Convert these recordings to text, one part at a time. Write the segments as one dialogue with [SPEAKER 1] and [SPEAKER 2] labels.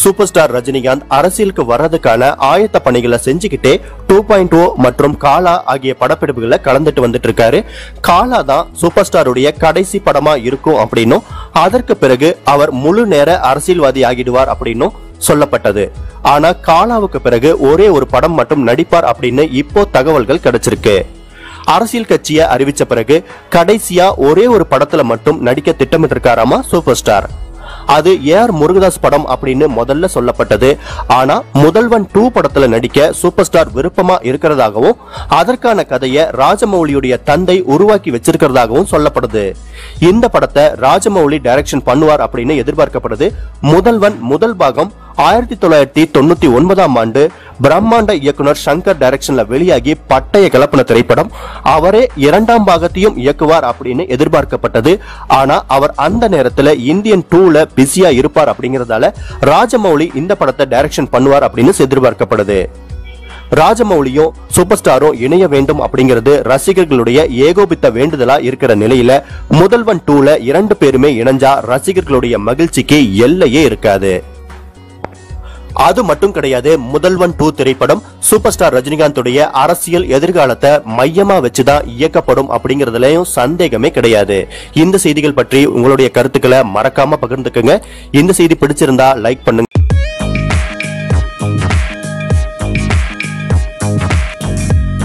[SPEAKER 1] Super star Rajinikanth அரசியலுக்கு வர்றதுக்கான ஆயத்த பணிகளை செஞ்சுக்கிட்டே டூ பாயிண்ட் ஓ மற்றும் காலா ஆகிய படப்பிடிப்புகளை கலந்துட்டு வந்துட்டு இருக்காரு காலா தான் சூப்பர் ஸ்டாருடைய கடைசி படமா இருக்கும் அப்படின்னும் அதற்கு பிறகு அவர் முழு நேர அரசியல்வாதி ஆகிடுவார் அப்படின்னும் சொல்லப்பட்டது ஆனா காலாவுக்கு பிறகு ஒரே ஒரு படம் மட்டும் நடிப்பார் அப்படின்னு இப்போ தகவல்கள் கிடைச்சிருக்கு அரசியல் கட்சியை அறிவிச்ச பிறகு கடைசியா ஒரே ஒரு படத்துல மட்டும் நடிக்க திட்டமிட்டிருக்காராமா சூப்பர் ஸ்டார் அது ஏஆர் முருகதாஸ் படம் அப்படின்னு முதல்ல சொல்லப்பட்டது ஆனா முதல்வன் டூ படத்துல நடிக்க சூப்பர் ஸ்டார் விருப்பமா இருக்கிறதாகவும் அதற்கான கதையை ராஜமௌலியுடைய தந்தை உருவாக்கி வச்சிருக்கிறதாகவும் சொல்லப்படுது இந்த படத்தை ராஜமௌலி டைரக்ஷன் பண்ணுவார் அப்படின்னு எதிர்பார்க்கப்படுது முதல்வன் முதல் பாகம் ஆயிரத்தி தொள்ளாயிரத்தி தொண்ணூத்தி ஒன்பதாம் ஆண்டு பிரம்மாண்ட இயக்குனர் சங்கர் டைரக்ஷன்ல வெளியாகி பட்டைய கிளப்பின திரைப்படம் அவரே இரண்டாம் பாகத்தையும் இயக்குவார் அப்படின்னு எதிர்பார்க்கப்பட்டது ஆனா அவர் அந்த நேரத்துல இந்தியன் டூல பிஸியா இருப்பார் அப்படிங்கறதால ராஜமௌலி இந்த படத்தை டைரக்ஷன் பண்ணுவார் அப்படின்னு எதிர்பார்க்கப்படுது ராஜமௌலியும் சூப்பர் ஸ்டாரும் இணைய வேண்டும் அப்படிங்கிறது ரசிகர்களுடைய ஏகோபித்த வேண்டுதலா இருக்கிற நிலையில முதல்வன் டூல இரண்டு பேருமே இணைஞ்சா ரசிகர்களுடைய மகிழ்ச்சிக்கு எல்லையே இருக்காது அது மட்டும் கிடையாது முதல்வன் டூ திரைப்படம் சூப்பர் ஸ்டார் ரஜினிகாந்துடைய அரசியல் எதிர்காலத்தை மையமா வச்சுதான் இயக்கப்படும் அப்படிங்கறதுலயும் சந்தேகமே கிடையாது இந்த செய்திகள் பற்றி உங்களுடைய கருத்துக்களை மறக்காம பகிர்ந்துக்குங்க இந்த செய்தி பிடிச்சிருந்தா லைக் பண்ணுங்க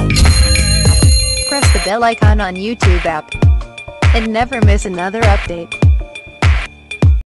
[SPEAKER 2] Press the bell icon on YouTube app and never miss another update.